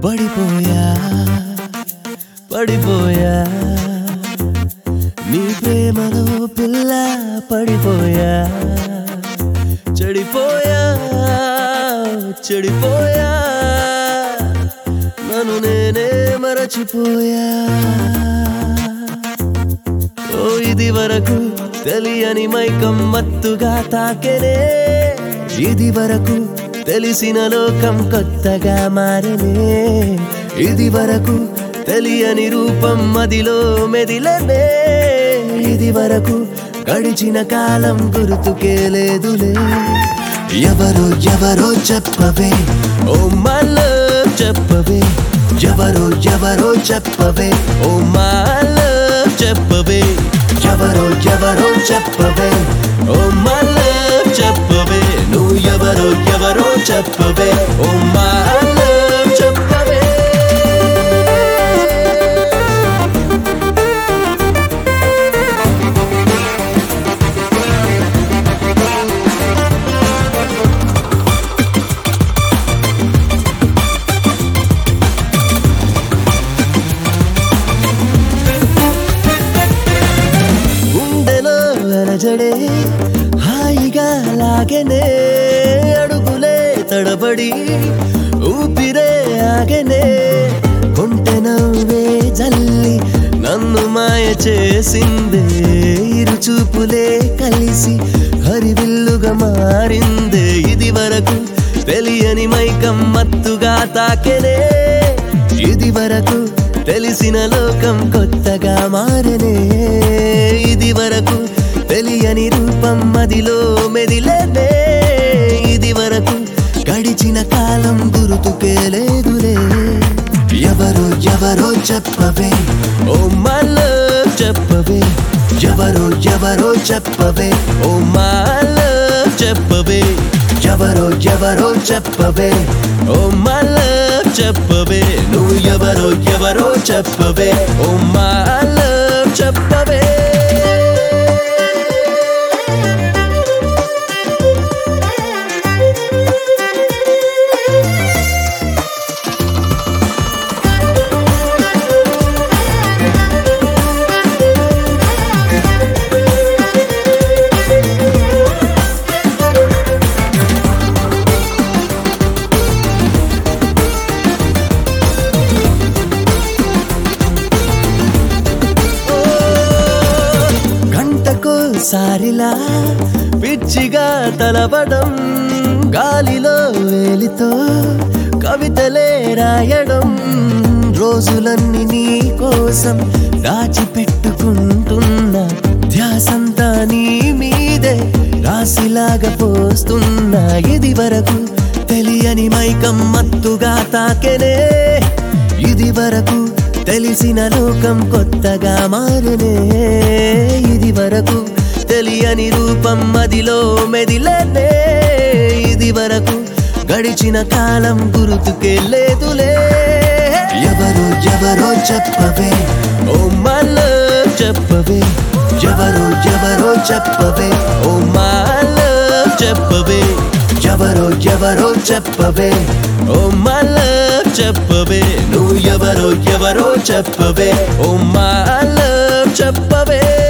పడిపోయా పడిపోయా నీ ప్రేమలో పిల్ల పడిపోయా చెడిపోయా చెడిపోయా నన్ను నేనే మరచిపోయా ఓ ఇది వరకు తెలియని మైకం మత్తుగా తాకెనే ఇది వరకు తెలిసిన లోకం కొత్తగా మారనే ఇది వరకు తెలియని రూపం మదిలో మెదిలనే ఇది వరకు గడిచిన కాలం గుర్తుకే లేదులే ఎవరో ఎవరో చెప్పవే ఓ మళ్ళీ చెప్పవే ఎవరో ఎవరో చెప్పవే ఓ మళ్ళీ చెప్పవే ఎవరో ఎవరో చెప్పవే ఓ మళ్ళీ చెప్పవే నువ్వు ఎవరో ఎవరో చెప్పవే ఓ మళ్ళీ చెప్పవే గుండెలో అలజడే హాయిగా లాగనే అడుగులే తడబడి ఊపిరే ఆగనే కొంటె నవ్వే జల్లి నన్ను మాయ చేసిందే ఇరు చూపులే కలిసి హరివిల్లుగా మారిందే ఇది వరకు తెలియని మైకం మత్తుగా తాకెనే ఇది వరకు తెలిసిన లోకం కొత్తగా మారనే ఇది వరకు తెలియని రూపం మదిలో మెదిలనే ఇది వరకు గడిచిన కాలం గుర్తుకే లేదులే ఎవరో ఎవరో చెప్పవే ఓ మళ్ళీ చెప్పవే ఎవరో ఎవరో చెప్పవే ఓ మళ్ళీ చెప్పవే ఎవరో ఎవరో చెప్పవే ఓ మళ్ళీ చెప్పవే నువ్వు ఎవరో ఎవరో చెప్పవే ఓ మళ్ళీ చెప్పవే గంటకోసారిలా పిచ్చిగా తలవడం గాలిలో వేలితో కవితలే రాయడం రోజులన్నీ నీ కోసం దాచిపెట్టుకుంటున్నా ధ్యాసంతా నీ మీదే రాసిలాగా పోస్తున్నా ఇది వరకు తెలియని మైకం మత్తుగా తాకెనే ఇది వరకు తెలిసిన లోకం కొత్తగా మారనే ఇది వరకు తెలియని రూపం మదిలో మెదిలనే ఇది వరకు గడిచిన కాలం గుర్తుకే లేదులే ఎవరో ఎవరో చెప్పవే ఓ మళ్ళీ చెప్పవే ఎవరో ఎవరో చెప్పవే ఓ మళ్ళీ చెప్పవే ఎవరో ఎవరో చెప్పవే ఓ మళ్ళీ చెప్పవే నువ్వు ఎవరో ఎవరో చెప్పవే ఓ మళ్ళీ చెప్పవే